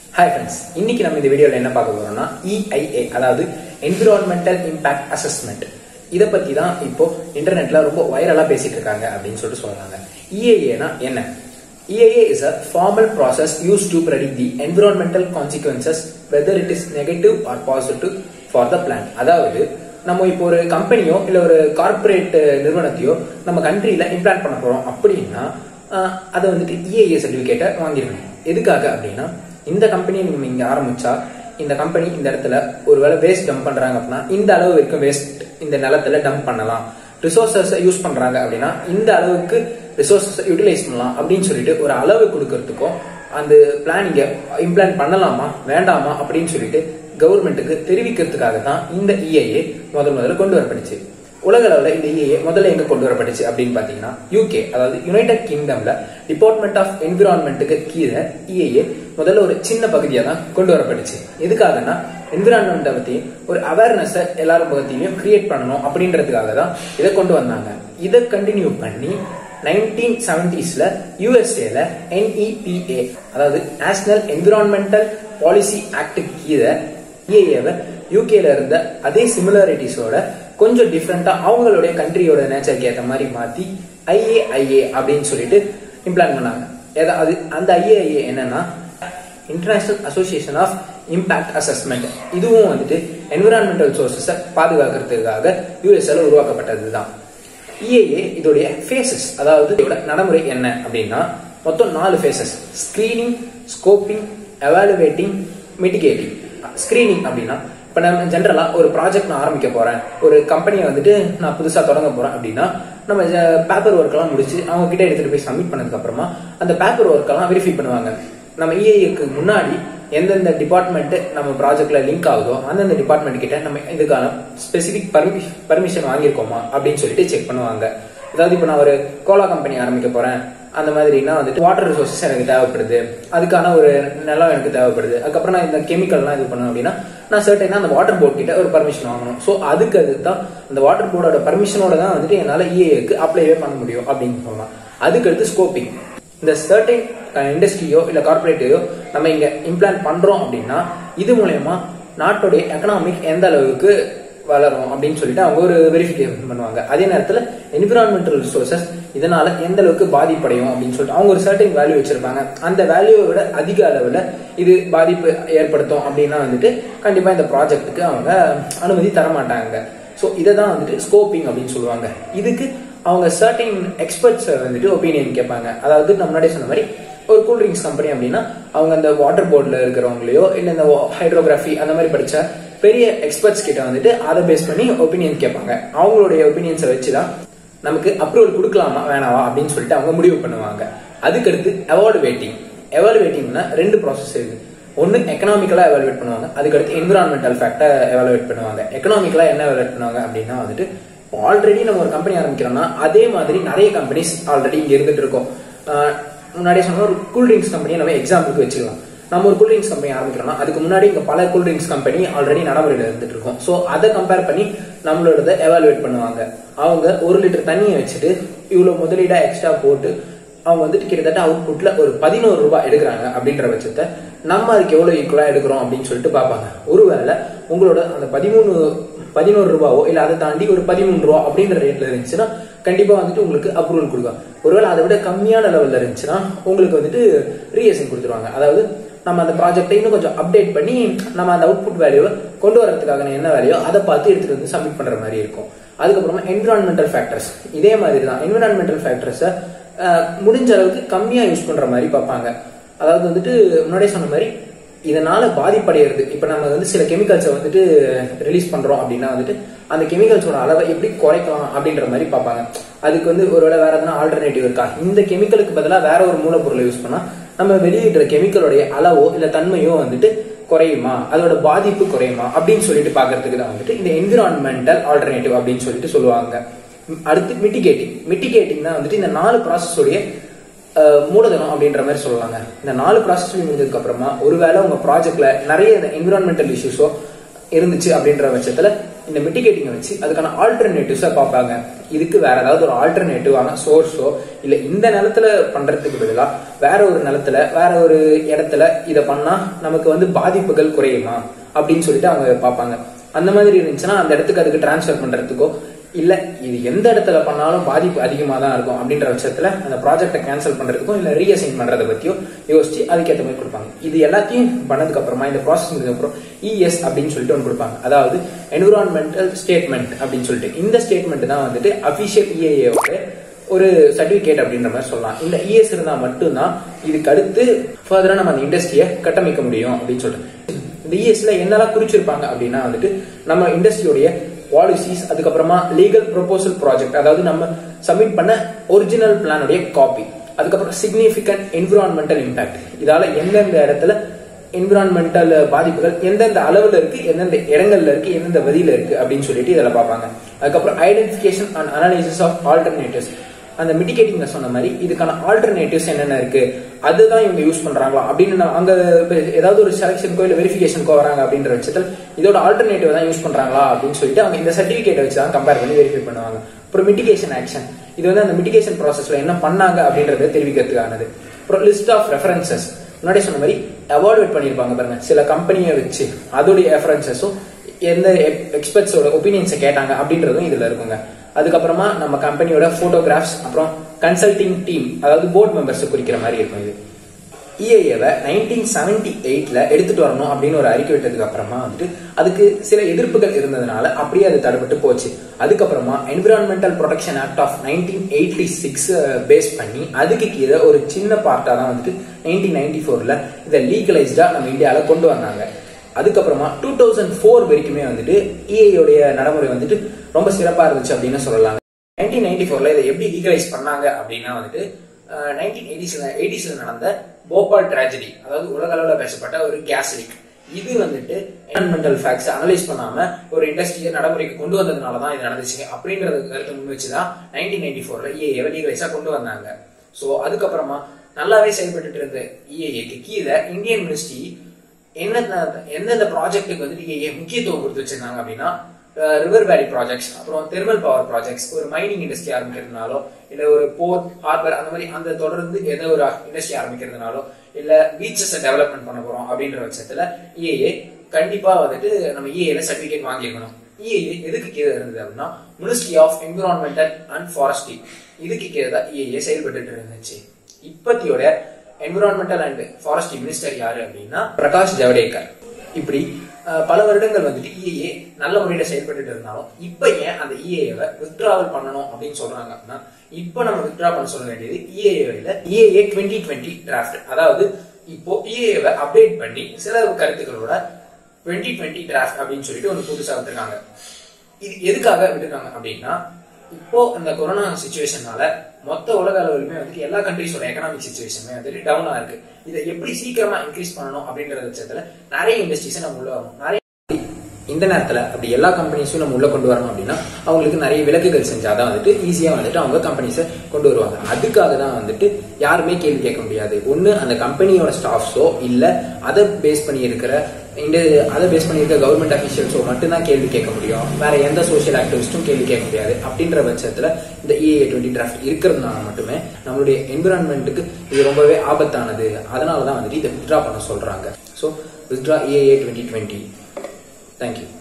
hi friends இன்னைக்கு நம்ம இந்த வீடியோவில் என்ன பார்க்க போறோம்னா இஐஏ அதாவது என்விரான்மெண்டல் இம்பாக்ட் அசஸ்மெண்ட் இதை பத்தி தான் இப்போ இன்டர்நெட்ல ரொம்ப வைரலா பேசிட்டு இருக்காங்க அப்படின்னு சொல்லிட்டு சொல்றாங்க இஐஏனா என்ன EIA is a formal process used to predict the environmental consequences whether it is negative or positive for the plant அதாவது நம்ம இப்போ ஒரு கம்பெனியோ இல்ல ஒரு கார்ப்பரேட் நிறுவனத்தையோ நம்ம கண்ட்ரியில இம்ப்ளான்ட் பண்ண போறோம் அப்படின்னா ஆஹ், அதை வந்துட்டு இஏஏ சர்டிபிகேட்டை வாங்கிடணும் எதுக்காக அப்படின்னா இந்த கம்பெனியை நம்ம இங்க ஆரம்பிச்சா இந்த கம்பெனி இந்த இடத்துல ஒருவேளை வேஸ்ட் டம்ப் பண்றாங்க அப்படின்னா இந்த அளவு வரைக்கும் வேஸ்ட் இந்த நிலத்துல டம்ப் பண்ணலாம் ரிசோர்சஸ் யூஸ் பண்றாங்க அப்படின்னா இந்த அளவுக்கு ரிசோர்சஸ் யூட்டிலைஸ் பண்ணலாம் அப்படின்னு சொல்லிட்டு ஒரு அளவு கொடுக்கறதுக்கும் அந்த பிளானிங்க இம்ப்ளான்ட் பண்ணலாமா வேண்டாமா அப்படின்னு சொல்லிட்டு கவர்மெண்ட்டுக்கு தெரிவிக்கிறதுக்காக தான் இந்த இஐஏ முதல் முதல்ல கொண்டு வரப்பட்டுச்சு உலக அளவுல இந்த இஏஏ முதல்ல எங்க கொண்டு வரப்பட்டுச்சு அப்படின்னு பாத்தீங்கன்னா யூகே அதாவது யுனைடெட் கிங்டம்ல டிபார்ட்மெண்ட் ஆஃப் என்விரான்மெண்ட்டுக்கு கீழே இஏஏ முதல்ல ஒரு சின்ன பகுதியா தான் கொண்டு வரப்பட்டுச்சு எதுக்காகனா என்விரான்மெண்ட்டை பத்தி ஒரு அவேர்னஸ் எல்லாரும் பக்கத்திலையும் கிரியேட் பண்ணணும் அப்படின்றதுக்காக தான் இதை கொண்டு வந்தாங்க இதை கண்டினியூ பண்ணி நைன்டீன் செவன்டிஸ்ல யூஎஸ்ஏல என்இபிஏ அதாவது நேஷனல் என்விரான்மெண்டல் பாலிசி ஆக்ட் கீழே இஏஏவை யூகேல இருந்த அதே சிமிலாரிட்டிஸோட கொஞ்சம் டிஃப்ரெண்டா அவங்களுடைய கண்ட்ரியோட நேச்சருக்கு ஏற்ற மாதிரி மாத்தி ஐஏஐஏ அப்படின்னு சொல்லிட்டு இம்ப்ளான் பண்ணாங்க ஏதா அது அந்த ஐஏஐஏ என்னன்னா international association of impact assessment இதுவும் வந்துட்டு என்விரான்மெண்டல் சோர்சஸை பாதுகாக்கிறதுக்காக யூஎஸ்ஏல உருவாக்கப்பட்டது தான் இஏஏ இதோடைய ஃபேசஸ் அதாவது இதோட நடைமுறை என்ன அப்படின்னா மொத்தம் நாலு phases screening scoping evaluating mitigating screening அப்படின்னா இப்போ நம்ம ஜென்ரலா ஒரு ப்ராஜெக்ட் நான் ஆரம்பிக்க போறேன் ஒரு கம்பெனியை வந்துட்டு நான் புதுசா தொடங்க போறேன் அப்படின்னா நம்ம பேப்பர் ஒர்க் எல்லாம் முடிச்சு அவங்க கிட்ட எடுத்துட்டு போய் சப்மிட் பண்ணதுக்கு அப்புறமா அந்த பேப்பர் ஒர்க் எல்லாம் வெரிஃபை பண்ணுவாங்க நம்ம இஏக்கு முன்னாடி எந்தெந்த டிபார்ட்மெண்ட் நம்ம ப்ராஜெக்ட்ல லிங்க் ஆகுதோ அந்தந்த டிபார்ட்மெண்ட் கிட்ட நம்ம இதுக்கான ஸ்பெசிபிக் பர்மிஷன் வாங்கியிருக்கோமா அப்படின்னு சொல்லிட்டு செக் பண்ணுவாங்க அதாவது இப்போ நான் ஒரு கோலா கம்பெனி ஆரம்பிக்க போறேன் அந்த மாதிரினா வந்துட்டு வாட்டர் ரிசோர்சஸ் எனக்கு தேவைப்படுது அதுக்கான ஒரு நிலம் எனக்கு தேவைப்படுது அதுக்கப்புறம் நான் இந்த கெமிக்கல்லாம் இது பண்ணணும் அப்படின்னா நான் சர்டைனா அந்த வாட்டர் போர்ட் கிட்ட ஒரு பர்மிஷன் வாங்கணும் ஸோ அதுக்கு அதுதான் அந்த வாட்டர் போர்டோட பர்மிஷனோட தான் வந்துட்டு என்னால் இஏக்கு அப்ளைவே பண்ண முடியும் அப்படின்னு சொல்லலாம் அதுக்கு அடுத்து ஸ்கோப்பிங் இந்த சர்டைன் இண்டஸ்ட்ரியோ இல்ல கார்பரேட்டையோ நம்ம இங்க இம்ப்ளான்ட் பண்றோம் அப்படின்னா இது மூலயமா நாட்டுடைய எக்கனாமிக் எந்த அளவுக்கு வளரும் அப்படின்னு சொல்லிட்டு அவங்க ஒரு வெரிஃபிகேஷன் பண்ணுவாங்க அதே நேரத்துல என்விரான்மெண்டல் ரிசோர்சஸ் இதனால எந்த அளவுக்கு பாதிப்படையும் அப்படின்னு சொல்லிட்டு அவங்க ஒரு சர்டைன் வேல்யூ வச்சிருப்பாங்க அந்த வேல்யூவை விட அதிக அளவுல இது பாதிப்பு ஏற்படுத்தும் அப்படின்னா வந்துட்டு கண்டிப்பா இந்த ப்ராஜெக்ட்டுக்கு அவங்க அனுமதி தர மாட்டாங்க ஸோ இதை தான் வந்துட்டு ஸ்கோப்பிங் அப்படின்னு சொல்லுவாங்க இதுக்கு அவங்க சர்டைன் எக்ஸ்பர்ட்ஸ் வந்துட்டு ஒப்பீனியன் கேட்பாங்க அதாவது நம்ம முன்னாடியே சொன்ன மாதிரி ஒரு கூல் ட்ரிங்க்ஸ் கம்பெனி அப்படின்னா அவங்க அந்த வாட்டர் போர்டில் இருக்கிறவங்களையோ இல்லை இந்த ஹைட்ரோகிராஃபி அந்த மாதிரி படிச்ச பெரிய எக்ஸ்பர்ட்ஸ் கிட்ட வந்துட்டு அதை பேஸ் பண்ணி ஒப்பீனியன் கேட்பாங்க அவங்களுடைய ஒப்பீனியன்ஸை வச்சு தான் நமக்கு அப்ரூவல் கொடுக்கலாமா வேணாவா அப்படின்னு சொல்லிட்டு அவங்க முடிவு பண்ணுவாங்க அதுக்கடுத்து அவார்டு வெயிட்டிங் எவாலுவேட்டிங்னா ரெண்டு ப்ராசஸ் இருக்கு ஒன்னு எக்கனாமிக்கலா எவாலுவேட் பண்ணுவாங்க அதுக்கடுத்து என்விரான்மெண்டல் ஃபேக்டர் எவாலுவேட் பண்ணுவாங்க எக்கனாமிக்கலா என்ன எவாலுவேட் பண்ணுவாங்க அப்படின்னா வந்துட்டு ஆல்ரெடி நம்ம ஒரு கம்பெனி ஆரம்பிக்கிறோம்னா அதே மாதிரி நிறைய கம்பெனிஸ் ஆல்ரெடி இங்க இருந்துட்டு இருக்கோம் ஆஹ் முன்னாடியே சொன்ன ஒரு கூல் ட்ரிங்க்ஸ் கம்பெனியை நம்ம எக்ஸாம்பிளுக்கு வச்சுக்கலாம் நம்ம ஒரு கூல் ட்ரிங்க்ஸ் கம்பெனி ஆரம்பிக்கிறோம்னா அதுக்கு முன்னாடி இங்க பல கூல் ட்ரிங்க்ஸ் கம்பெனி ஆல்ரெடி நடைமுறையில் இருந்துட்டு இருக்கும் ஸோ அதை கம்பேர் பண்ணி நம்மளோட எவாலுவேட் பண்ணுவாங்க அவங்க ஒரு லிட்டர் தண்ணியை வச்சுட்டு இவ்வளவு முதலீடா எக்ஸ்ட்ரா போட்டு அவங்க வந்துட்டு கிட்டத்தட்ட அவுட்புட்ல ஒரு பதினோரு ரூபாய் எடுக்கிறாங்க அப்படின்ற பட்சத்தை நம்ம அதுக்கு எவ்வளவு ஈக்குவலா எடுக்கிறோம் அப்படின்னு சொல்லிட்டு பார்ப்பாங்க ஒருவேளை உங்களோட அந்த பதிமூணு பதினோரு ரூபாவோ இல்ல அதை தாண்டி ஒரு பதிமூணு ரூபா அப்படின்ற ரேட்ல இருந்துச்சுன்னா கண்டிப்பா வந்துட்டு உங்களுக்கு அப்ரூவல் கொடுக்கும் ஒருவேளை அதை விட கம்மியான லெவல்ல இருந்துச்சுன்னா உங்களுக்கு வந்துட்டு ரீஎசன் கொடுத்துருவாங்க அதாவது நம்ம அந்த ப்ராஜெக்டை இன்னும் கொஞ்சம் அப்டேட் பண்ணி நம்ம அந்த அவுட்புட் வேல்யூவை கொண்டு வரதுக்கான என்ன வேலையோ அதை பார்த்து எடுத்துட்டு வந்து சப்மிட் பண்ற மாதிரி இருக்கும் அதுக்கப்புறமா என்விரான்மெண்டல் ஃபேக்டர்ஸ் இதே மாதிரி தான் என்விரான்மெண்டல் ஃபேக்டர்ஸை முடிஞ்ச அளவுக்கு கம்மியா யூஸ் பண்ற மாதிரி பார்ப்பாங்க அதாவது வந்துட்டு முன்னாடியே சொன்ன மாதிரி இதனால பாதிப்படைகிறது இப்ப நம்ம வந்து சில கெமிக்கல்ஸை வந்துட்டு ரிலீஸ் பண்றோம் அப்படின்னா வந்துட்டு அந்த கெமிக்கல்ஸோட அளவை எப்படி குறைக்கலாம் அப்படின்ற மாதிரி பார்ப்பாங்க அதுக்கு வந்து ஒருவேளை வேற எதனா ஆல்டர்னேட்டிவ் இருக்கா இந்த கெமிக்கலுக்கு பதிலாக வேற ஒரு மூலப்பொருளை யூஸ் பண்ணா நம்ம வெளியிடுற கெமிக்கலோடைய அளவோ இல்ல தன்மையோ வந்துட்டு குறையுமா அதோட பாதிப்பு குறையுமா அப்படின்னு சொல்லிட்டு பாக்குறதுக்கு தான் வந்துட்டு இந்த என்விரான்மெண்டல் ஆல்டர்னேட்டிவ் அப்படின்னு சொல்லிட்டு சொல்லுவாங்க அடுத்து மிட்டிகேட்டிங் மிட்டிகேட்டிங் தான் வந்துட்டு இந்த நாலு ப்ராசஸோடைய மூலதனம் அப்படின்ற மாதிரி சொல்லலாங்க இந்த நாலு ப்ராசஸ் முடிஞ்சதுக்கு அப்புறமா ஒருவேளை உங்க ப்ராஜெக்ட்ல நிறைய என்விரான்மெண்டல் இஷ்யூஸோ இருந்துச்சு அப்படின்ற பட்சத்துல இந்த மிட்டிகேட்டிங்கை வச்சு அதுக்கான ஆல்டர்னேட்டிவ்ஸை பார்ப்பாங்க இதுக்கு வேற ஏதாவது ஒரு ஆல்டர்னேட்டிவான சோர்ஸோ இல்ல இந்த நிலத்துல பண்றதுக்கு பதிலா வேற ஒரு நிலத்துல வேற ஒரு இடத்துல இதை பண்ணா நமக்கு வந்து பாதிப்புகள் குறையுமா அப்படின்னு சொல்லிட்டு அவங்க பார்ப்பாங்க அந்த மாதிரி இருந்துச்சுன்னா அந்த இடத்துக்கு அதுக்கு டிரான்ஸ்ஃபர் பண்றதுக்கோ இல்ல இது எந்த இடத்துல பண்ணாலும் பாதிப்பு அதிகமா தான் இருக்கும் அப்படின்ற பட்சத்துல அந்த ப்ராஜெக்டை கேன்சல் பண்றதுக்கும் இல்ல ரீஅசைன் பண்றதை பத்தியோ யோசிச்சு அதுக்கேற்ற மாதிரி கொடுப்பாங்க இது எல்லாத்தையும் பண்ணதுக்கு அப்புறமா இந்த ப்ராசஸ் முடிஞ்ச அப்புறம் இஎஸ் அப்படின்னு சொல்லிட்டு ஒன்று கொடுப்பாங்க அதாவது என்விரான்மெண்டல் ஸ்டேட்மெண்ட் அப்படின்னு சொல்லிட்டு இந்த ஸ்டேட்மெண்ட் தான் வந்துட்டு அபிஷியல் இஏஏவோட ஒரு சர்டிபிகேட் அப்படின்ற மாதிரி சொல்லலாம் இந்த இஎஸ் இருந்தா மட்டும்தான் இதுக்கு அடுத்து ஃபர்தரா நம்ம அந்த இண்டஸ்ட்ரியை கட்டமைக்க முடியும் அப்படின்னு சொல்லிட்டு இந்த இஎஸ்ல என்னெல்லாம் குறிச்சிருப்பாங்க அப்படின்னா வந்துட்டு நம்ம இண்டஸ்ட்ரியோடைய பாலிசிஸ் அதுக்கப்புறமா லீகல் ப்ரொபோசல் ப்ராஜெக்ட் அதாவது நம்ம சப்மிட் பண்ண ஒரிஜினல் பிளானுடைய காப்பி அதுக்கப்புறம் சிக்னிஃபிகண்ட் என்விரான்மெண்டல் இம்பாக்ட் இதால எந்தெந்த இடத்துல என்விரான்மெண்டல் பாதிப்புகள் எந்தெந்த அளவுல இருக்கு எந்தெந்த இடங்கள்ல இருக்கு எந்தெந்த வதியில இருக்கு அப்படின்னு சொல்லிட்டு இதில் பார்ப்பாங்க அதுக்கப்புறம் identification and analysis of alternatives அந்த மிட்டிகேட்டிங்ல சொன்ன மாதிரி இதுக்கான ஆல்டர்னேட்டிவ்ஸ் என்னென்ன இருக்கு அதுதான் இவங்க யூஸ் பண்றாங்களா அப்படின்னு நான் அங்க ஏதாவது ஒரு செலக்ஷனுக்கோ இல்ல வெரிஃபிகேஷனுக்கோ வராங்க அப்படின்ற பட்சத்தில் இதோட ஆல்டர்னேட்டிவ் தான் யூஸ் பண்றாங்களா அப்படின்னு சொல்லிட்டு அவங்க இந்த சர்டிபிகேட்டை வச்சு தான் கம்பேர் பண்ணி வெரிஃபை பண்ணுவாங்க அப்புறம் மிட்டிகேஷன் ஆக்ஷன் இது வந்து அந்த மிட்டிகேஷன் ப்ராசஸ்ல என்ன பண்ணாங்க அப்படின்றத தெரிவிக்கிறதுக்கானது அப்புறம் லிஸ்ட் ஆஃப் ரெஃபரன்சஸ் முன்னாடி சொன்ன மாதிரி அவார்ட் பண்ணியிருப்பாங்க பாருங்க சில கம்பெனியை வச்சு அதோடைய ரெஃபரன்சஸும் எந்த எக்ஸ்பர்ட்ஸோட ஒப்பீனியன்ஸை கேட்டாங்க அப்படின்றதும் இதுல இருக்குங்க அதுக்கப்புறமா நம்ம கம்பெனியோட போட்டோகிராஃப்ஸ் அப்புறம் கன்சல்டிங் டீம் அதாவது போர்ட் மெம்பர்ஸ் குறிக்கிற மாதிரி இருக்கும் இது இஏஏவை நைன்டீன் செவன்டி எயிட்ல எடுத்துட்டு வரணும் அப்படின்னு ஒரு அறிக்கை விட்டதுக்கு அப்புறமா வந்துட்டு அதுக்கு சில எதிர்ப்புகள் இருந்ததுனால அப்படியே அது தடுப்பட்டு போச்சு அதுக்கப்புறமா environmental protection act of nineteen eighty six base பண்ணி அதுக்கு கீழே ஒரு சின்ன பார்ட்டா தான் வந்துட்டு நைன்டீன் நைன்டி ஃபோர்ல இதை லீகலைஸ்டா நம்ம இந்தியாவில கொண்டு வந்தாங்க அதுக்கப்புறமா டூ தௌசண்ட் ஃபோர் வரைக்குமே வந்துட்டு இஏயோடைய நடைமுறை வந்துட்டு ரொம்ப சிறப்பா இருந்துச்சு அப்படின்னு சொல்லலாம் நைன்டீன் நைன்டி ஃபோர்ல இதை எப்படி லீகலைஸ் பண்ணாங்க அப்படின்னா வந்துட்டு நைன்டீன் எயிட்டிஸ்ல எயிட்டிஸ்ல நடந்த போபால் ட்ராஜடி அதாவது உலக அளவில் பேசப்பட்ட ஒரு கேஸ் லீக் இது வந்துட்டு என்வரன்மெண்டல் ஃபேக்ட்ஸ் அனலைஸ் பண்ணாம ஒரு இண்டஸ்ட்ரியை நடைமுறைக்கு கொண்டு வந்ததுனால தான் இது நடந்துச்சு அப்படின்றத கருத்தை முன் வச்சுதான் நைன்டீன் நைன்டி ஃபோர்ல இஏஏ லீகலைஸா கொண்டு வந்தாங்க ஸோ அதுக்கப்புறமா நல்லாவே செயல்பட்டு இருந்த இஏஏக்கு கீழே இந்தியன் மினிஸ்ட்ரி என்ன எந்தெந்த ப்ராஜெக்ட்டுக்கு வந்துட்டு இஏஏ முக்கியத்துவம் கொடுத்து வச்சிருந்தாங்க அப்படின்னா ரிவர் வேலி ப்ராஜெக்ட்ஸ் அப்புறம் தெர்மல் பவர் ப்ராஜெக்ட்ஸ் ஒரு மைனிங் இண்டஸ்ட்ரி ஆரம்பிக்கிறதுனாலோ இல்ல ஒரு போர்ட் ஹார்பர் அந்த மாதிரி அந்த தொடர்ந்து ஏதோ ஒரு இண்டஸ்ட்ரி ஆரம்பிக்கிறதுனாலோ இல்ல பீச்சஸ் டெவலப்மெண்ட் பண்ண போறோம் அப்படின்ற பட்சத்துல இஏஏ கண்டிப்பா வந்துட்டு நம்ம இஏல சர்டிபிகேட் வாங்கியிருக்கணும் இஏஏ எதுக்கு கீழே இருந்தது அப்படின்னா ministry of environmental and forestry இதுக்கு கீழே தான் இஏஏ செயல்பட்டு இருந்துச்சு இப்பத்தியோட என்விரான்மெண்டல் அண்ட் ஃபாரஸ்ட்ரி மினிஸ்டர் யாரு அப்படின்னா பிரகாஷ் ஜவடேகர் இப்படி பல வருடங்கள் வந்துட்டு இஏஏ நல்ல முறையில செயல்பட்டு இருந்தாலும் இப்ப ஏன் அந்த இஏஏவை வித்ட்ராவல் பண்ணணும் அப்படின்னு சொல்றாங்க அப்படின்னா இப்போ நம்ம வித்ட்ரா பண்ண சொல்ல வேண்டியது இஏஏல இஏஏ டுவெண்ட்டி டுவெண்ட்டி டிராஃப்ட் அதாவது இப்போ இஏஏவை அப்டேட் பண்ணி சில கருத்துக்களோட டுவெண்ட்டி டுவெண்ட்டி டிராஃப்ட் அப்படின்னு சொல்லிட்டு ஒன்று புதுசா விட்டுருக்காங்க இது எதுக்காக விட்டுருக்காங்க அப்படின்னா இப்போ இந்த கொரோனா சுச்சுவேஷனால மொத்த உலக அளவிலுமே வந்துட்டு எல்லா கண்ட்ரிஸோட எக்கனாமிக் சுச்சுவேஷனுமே வந்துட்டு டவுனா இருக்கு இதை எப்படி சீக்கிரமா இன்க்ரீஸ் பண்ணணும் அப்படின்ற பட்சத்துல நிறைய இண்டஸ்ட்ரீஸ் நம்ம உள்ள வரணும் நிறைய இந்த நேரத்துல அப்படி எல்லா கம்பெனிஸும் நம்ம உள்ள கொண்டு வரணும் அப்படின்னா அவங்களுக்கு நிறைய விலக்குகள் செஞ்சாதான் வந்துட்டு ஈஸியா வந்துட்டு அவங்க கம்பெனிஸை கொண்டு வருவாங்க அதுக்காக தான் வந்துட்டு யாருமே கேள்வி கேட்க முடியாது ஒண்ணு அந்த கம்பெனியோட ஸ்டாஃப்ஸோ இல்ல அதை பேஸ் பண்ணி இருக்கிற இந்த அதை பேஸ் பண்ணி இருக்க கவர்மெண்ட் அஃபீஷியல்ஸோ மட்டும்தான் கேள்வி கேட்க முடியும் வேற எந்த சோஷியல் ஆக்டிவிஸ்டும் கேள்வி கேட்க முடியாது அப்படின்ற பட்சத்துல இந்த இஏ டுவெண்ட்டி டிராஃப்ட் இருக்கிறதுனால மட்டுமே நம்மளுடைய என்விரான்மெண்ட்டுக்கு இது ரொம்பவே ஆபத்தானது அதனால தான் வந்துட்டு இதை வித்ட்ரா பண்ண சொல்றாங்க so withdraw EIA twenty twenty thank you